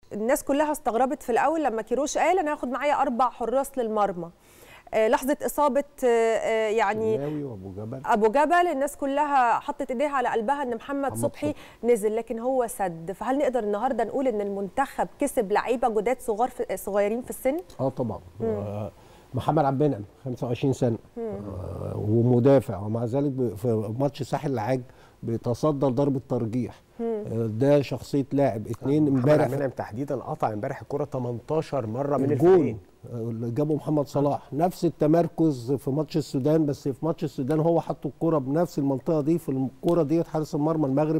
الناس كلها استغربت في الاول لما كيروش قال انا هاخد معايا اربع حراس للمرمى آه، لحظه اصابه آه، آه، يعني ناوي وابو جبل ابو جبل الناس كلها حطت ايديها على قلبها ان محمد محمد صبحي نزل لكن هو سد فهل نقدر النهارده نقول ان المنتخب كسب لعيبه جداد صغار في صغيرين في السن اه طبعا آه، محمد عبد المنعم 25 سنه آه ومدافع ومع ذلك ب- في ماتش ساحل العاج بيتصدى لضربه ترجيح آه ده شخصيه لاعب اتنين محمد امبارح عبد المنعم تحديدا قطع امبارح الكره 18 مره من الجول الفريقين اللي جابه محمد صلاح نفس التمركز في ماتش السودان بس في ماتش السودان هو حط الكرة بنفس المنطقة دي في الكرة ديت حارس المرمى المغرب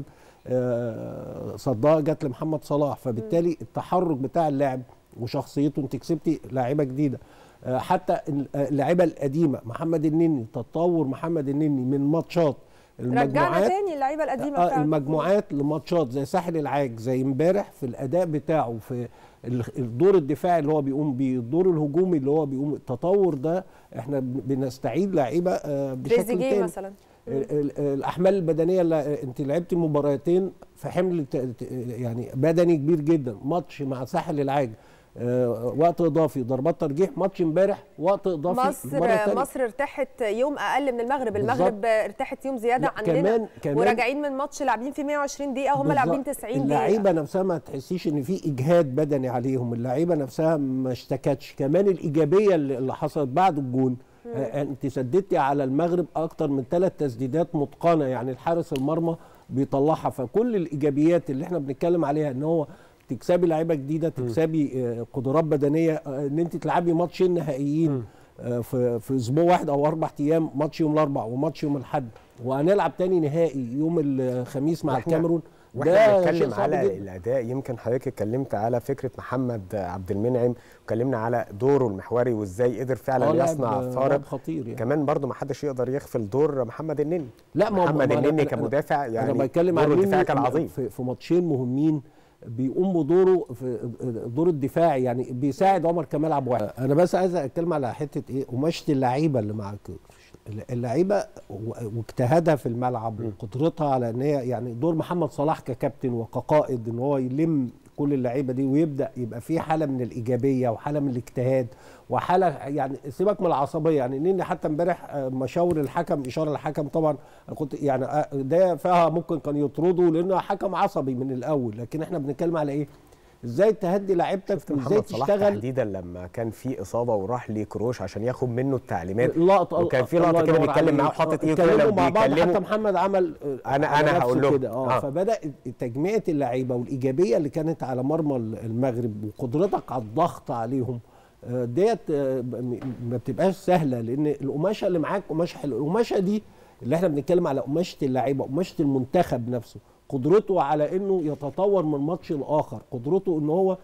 آه، صدها جت لمحمد صلاح فبالتالي التحرك بتاع اللاعب وشخصيته انت كسبتي لاعيبه جديده آه، حتى اللعيبه القديمه محمد النني تطور محمد النني من ماتشات رجعنا المجموعات تاني اللعيبه القديمه اه بتاعته. المجموعات لماتشات زي ساحل العاج زي امبارح في الاداء بتاعه في ال- الدور الدفاعي اللي هو بيقوم بيه الدور الهجومي اللي هو بيقوم التطور ده احنا بن- بنستعيد لعيبه آه، بشكل تريزيجيه تاني مثلا ال- ال- الاحمال البدنيه اللي انت لعبت مباراتين في حمل ت- ت- يعني بدني كبير جدا ماتش مع ساحل العاج آه، وقت اضافي ضربات ترجيح ماتش امبارح وقت اضافي مرة مصر تانية. مصر ارتاحت يوم اقل من المغرب بالظبط. المغرب ارتاحت يوم زياده لا، عننا كمان- كمان- وراجعين من ماتش لاعبين في 120 دقيقه هم بالظبط. لاعبين 90 دقيقه اللعيبه نفسها ما تحسيش ان في اجهاد بدني عليهم اللعيبه نفسها ما اشتكتش كمان الايجابيه اللي اللي حصلت بعد الجون آه، انت سددتي على المغرب اكتر من ثلاث تسديدات متقنه يعني الحارس المرمى بيطلعها فكل الايجابيات اللي احنا بنتكلم عليها ان هو تكسبي لعيبه جديده تكسبي آه، قدرات بدنيه آه، ان انت تلعبي ماتشين نهائيين آه، في في اسبوع واحد او اربع ايام ماتش يوم الاربعاء وماتش يوم الاحد وهنلعب تاني نهائي يوم الخميس مع وإحنا- الكاميرون واحنا ده بنتكلم شيء صعب على جداً. الاداء يمكن حضرتك اتكلمت على فكره محمد عبد المنعم واتكلمنا على دوره المحوري وازاي قدر آه، فعلا لاعب- يصنع لاعب فارق خطير يعني. كمان برضو ما حدش يقدر يغفل دور محمد النني لا ما هو- محمد ما أنا- النني أنا- كمدافع يعني انا بتكلم دوره عن الدفاعي مين كان عظيم في, في ماتشين مهمين بيقوم بدوره في الدور الدفاعي يعني بيساعد عمر كمال عبد الواحد انا بس عايز اتكلم على حته ايه قماشه اللعيبه اللي مع كيروش اللعيبه و- واجتهادها في الملعب وقدرتها على ان هي يعني دور محمد صلاح ككابتن وكقائد ان هو يلم كل اللعيبه دي ويبدا يبقى في حاله من الايجابيه وحاله من الاجتهاد وحاله يعني سيبك من العصبيه يعني اني حتى امبارح آه، مشاور الحكم اشاره الحكم طبعا انا كنت يعني آه، ده فيها ممكن كان يطردوا لانه حكم عصبي من الاول لكن احنا بنتكلم على ايه؟ ازاي تهدي لعيبتك شفت وازاي محمد صلاح تشتغل تحديدا لما كان في اصابه وراح لكروش عشان ياخد منه التعليمات لقطه وكان في الله لقطه كده ينور بيتكلم عليك. معاه وحاطط ايده اتكلموا كده مع بعض حتى بيكلمه محمد عمل آه، أنا- على أنا نفسه هقول لهم. كده اه آه. فبدا تجميعه اللعيبه والايجابيه اللي كانت على مرمى المغرب وقدرتك على الضغط عليهم آه، ديت آه، م- ما بتبقاش سهله لان القماشه اللي معاك قماشه حلوه القماشه دي اللي احنا بنتكلم على قماشه اللعيبه قماشه المنتخب نفسه قدرته على انه يتطور من ماتش لاخر قدرته ان هو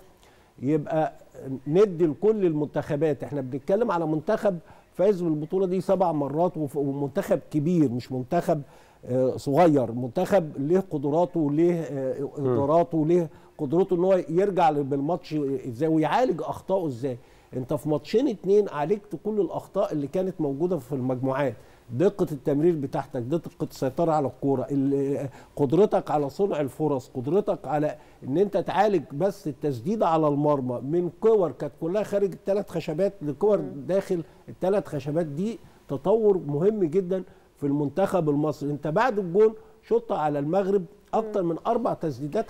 يبقى ندي لكل المنتخبات احنا بنتكلم على منتخب فاز بالبطوله دي سبع مرات وف- ومنتخب كبير مش منتخب آه، صغير منتخب ليه قدراته وليه آه، اداراته وليه قدرته ان هو يرجع بالماتش ازاي ويعالج اخطائه ازاي انت في ماتشين اتنين عالجت كل الاخطاء اللي كانت موجوده في المجموعات دقه التمرير بتاعتك دقه السيطره على الكوره ال- قدرتك على صنع الفرص قدرتك على ان انت تعالج بس التسديده على المرمى من كور كانت كلها خارج الثلاث خشبات لكور داخل الثلاث خشبات دي تطور مهم جدا في المنتخب المصري انت بعد الجون شط على المغرب اكتر من اربع تسديدات